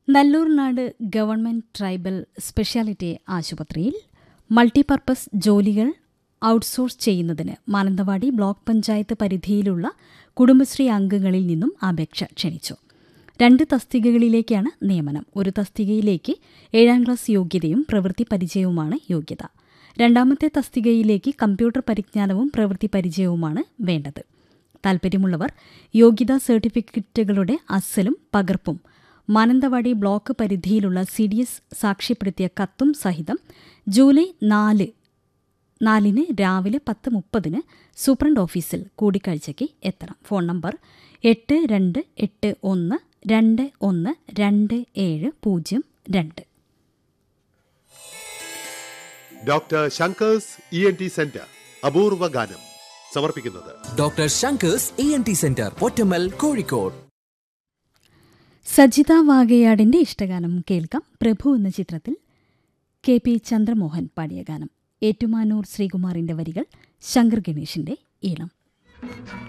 Nallurnad government tribal speciality ആശുപത്രിയിൽ multipurpose ജോലികൾ outsource ചെയ്യുന്നതിന് മാനന്തവാടി ബ്ലോക്ക് പഞ്ചായത്ത് പരിധിയിലുള്ള കുടുംബശ്രീ അംഗങ്ങളിൽ നിന്നും അപേക്ഷ ക്ഷണിച്ചു രണ്ട് തസ്തികകളിലേക്കാണ് നിയമനം ഒരു തസ്തികയിലേക്ക് ഏഴാം ക്ലാസ് യോഗ്യതയും പ്രവൃത്തി പരിചയവുമാണ് യോഗ്യത രണ്ടാമത്തെ തസ്തികയിലേക്ക് കമ്പ്യൂട്ടർ പരിജ്ഞാനവും പ്രവൃത്തി പരിചയവുമാണ് വേണ്ടത് താൽപ്പര്യമുള്ളവർ യോഗ്യതാ സർട്ടിഫിക്കറ്റുകളുടെ അസലും പകർപ്പും മാനന്തവാടി ബ്ലോക്ക് പരിധിയിലുള്ള സി ഡി എസ് സാക്ഷ്യപ്പെടുത്തിയ കത്തും സഹിതം ജൂലൈ നാല് നാലിന് രാവിലെ പത്ത് മുപ്പതിന് സൂപ്രണ്ട് ഓഫീസിൽ കൂടിക്കാഴ്ചയ്ക്ക് എത്തണം ഫോൺ നമ്പർ എട്ട് രണ്ട് എട്ട് ഒന്ന് രണ്ട് ഒന്ന് രണ്ട് ഏഴ് പൂജ്യം രണ്ട് doctor Shanker's E N T centre അപൂർവ ഗാനം സമർപ്പിക്കുന്നത് doctor Shanker's E N T centre Pottammal Kozhikode Sajitha വാഗയാടിന്റെ ഇഷ്ടഗാനം കേൾക്കാം പ്രഭു എന്ന ചിത്രത്തിൽ കെ പി ചന്ദ്രമോഹൻ പാടിയ ഗാനം ഏറ്റുമാനൂർ ശ്രീകുമാറിന്റെ വരികൾ ശങ്കർ ഗണേഷിന്റെ ഈണം